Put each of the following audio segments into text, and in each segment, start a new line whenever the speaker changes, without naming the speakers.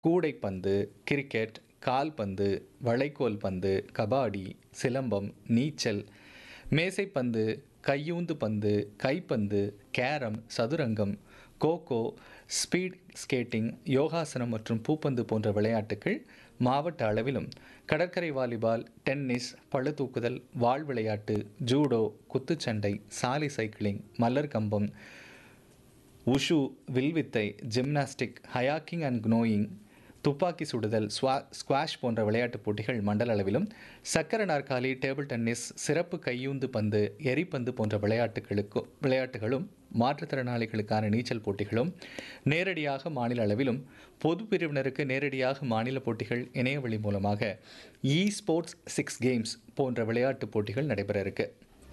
கூடைப்பந்து கிரிக்கெட் கால்பந்து வளைக்கோல் பந்து கபாடி சிலம்பம் நீச்சல் மேசைப்பந்து கையூந்து பந்து கைப்பந்து கேரம் சதுரங்கம் கோகோ ஸ்பீட் ஸ்கேட்டிங் யோகாசனம் மற்றும் பூப்பந்து போன்ற விளையாட்டுகள் மாவட்ட அளவிலும் கடற்கரை வாலிபால் டென்னிஸ் பளுதூக்குதல் வாள் விளையாட்டு ஜூடோ குத்துச்சண்டை சாலை சைக்கிளிங் மல்லர் கம்பம் உஷு வில்வித்தை ஜிம்னாஸ்டிக் ஹயாக்கிங் அண்ட் க்னோயிங் துப்பாக்கி சுடுதல் ஸ்வா ஸ்குவாஷ் போன்ற விளையாட்டுப் போட்டிகள் மண்டல அளவிலும் சக்கர நாற்காலி டேபிள் டென்னிஸ் சிறப்பு கையூந்து பந்து எரிப்பந்து போன்ற விளையாட்டுகளுக்கும் விளையாட்டுகளும் மாற்றுத்திறனாளிகளுக்கான நீச்சல் போட்டிகளும் நேரடியாக மாநில அளவிலும் பொது பிரிவினருக்கு நேரடியாக மாநில போட்டிகள் இணையவழி மூலமாக இ ஸ்போர்ட்ஸ் சிக்ஸ் கேம்ஸ் போன்ற விளையாட்டுப் போட்டிகள் நடைபெற இருக்கு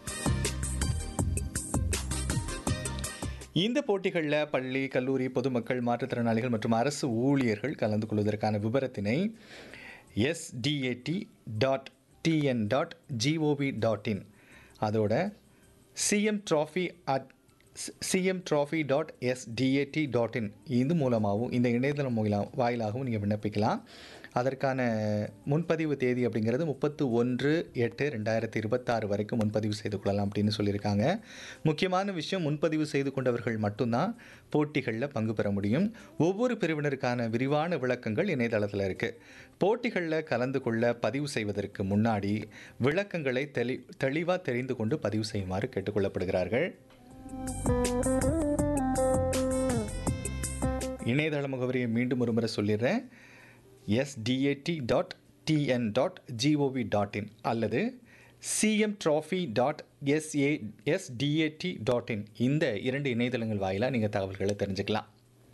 இந்த போட்டிகளில் பள்ளி கல்லூரி பொதுமக்கள் மாற்றுத்திறனாளிகள் மற்றும் அரசு ஊழியர்கள் கலந்து கொள்வதற்கான விவரத்தினை SDAT dot TN dot GOV dot in அதோட CM trophy at CM trophy dot SDAT dot in இது மூலமாகவும் இந்த இணையதளம் மூலம் வாயிலாகவும் நீங்கள் விண்ணப்பிக்கலாம் அதற்கான முன்பதிவு தேதி அப்படிங்கிறது முப்பத்து ஒன்று எட்டு ரெண்டாயிரத்தி இருபத்தாறு வரைக்கும் முன்பதிவு செய்து கொள்ளலாம் அப்படின்னு சொல்லியிருக்காங்க முக்கியமான விஷயம் முன்பதிவு செய்து கொண்டவர்கள் மட்டும்தான் போட்டிகளில் பங்கு பெற முடியும் ஒவ்வொரு பிரிவினருக்கான விரிவான விளக்கங்கள் இணையதளத்தில் இருக்குது போட்டிகளில் கலந்து கொள்ள பதிவு செய்வதற்கு முன்னாடி விளக்கங்களை தெளி தெளிவாக தெரிந்து கொண்டு பதிவு செய்யுமாறு கேட்டுக்கொள்ளப்படுகிறார்கள் இணையதள முகவரியை மீண்டும் ஒரு முறை சொல்லிடுறேன் SDAT dot TN dot GOV dot in அல்லது CM trophy dot SA SDAT dot in இந்த இரண்டு இணையதளங்கள் வாயிலாக நீங்கள் தகவல்களை தெரிஞ்சுக்கலாம்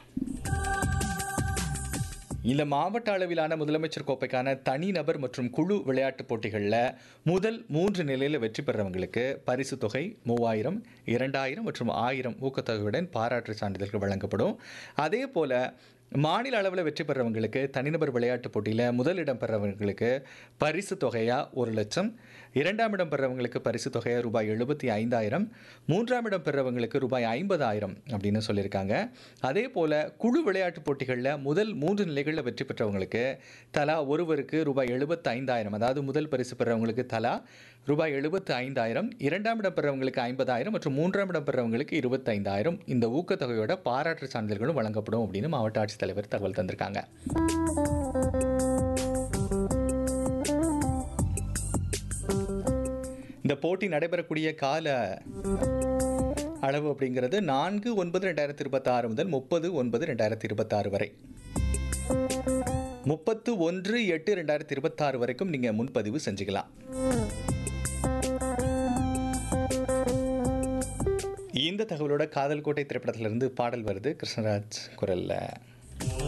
இந்த மாவட்ட அளவிலான முதலமைச்சர் கோப்பைக்கான தனிநபர் மற்றும் குழு விளையாட்டுப் போட்டிகளில் முதல் மூன்று நிலையில் வெற்றி பெறவங்களுக்கு பரிசு தொகை மூவாயிரம் இரண்டாயிரம் மற்றும் ஆயிரம் ஊக்கத்தொகையுடன் பாராட்டு சான்றிதழ்கள் வழங்கப்படும் அதே போல் மாநில அளவில் வெற்றி பெறவங்களுக்கு தனிநபர் விளையாட்டுப் போட்டியில் முதலிடம் பெறவங்களுக்கு பரிசு தொகையாக ஒரு லட்சம் இரண்டாம் இடம் பெறவங்களுக்கு பரிசு தொகையாக ரூபாய் எழுபத்தி ஐந்தாயிரம் மூன்றாம் இடம் பெறவங்களுக்கு ரூபாய் ஐம்பதாயிரம் அப்படின்னு சொல்லியிருக்காங்க அதே போல் குழு விளையாட்டுப் போட்டிகளில் முதல் மூன்று நிலைகளில் வெற்றி பெற்றவங்களுக்கு தலா ஒருவருக்கு ரூபாய் எழுபத்தி ஐந்தாயிரம் அதாவது முதல் பரிசு பெறவங்களுக்கு தலா ரூபாய் எழுபத்தி ஐந்தாயிரம் இரண்டாம் இடம் பெறவங்களுக்கு ஐம்பதாயிரம் மற்றும் மூன்றாம் இடம் பெறவங்களுக்கு இருபத்தைந்தாயிரம் இந்த ஊக்கத்தொகையோட பாராட்டு சான்றிதழ்களும் வழங்கப்படும் அப்படின்னு மாவட்ட ஆட்சித்தலைவர் தகவல் தந்திருக்காங்க இந்த போட்டி நடைபெறக்கூடிய கால அளவு அப்படிங்கிறது நான்கு ஒன்பது ரெண்டாயிரத்தி இருபத்தாறு முதல் முப்பது ஒன்பது ரெண்டாயிரத்தி இருபத்தாறு வரை முப்பத்து ஒன்று எட்டு ரெண்டாயிரத்தி இருபத்தாறு வரைக்கும் நீங்கள் முன்பதிவு செஞ்சுக்கலாம் இந்த தகவலோட காதல் கோட்டை திரைப்படத்திலிருந்து பாடல் வருது கிருஷ்ணராஜ் குரலில்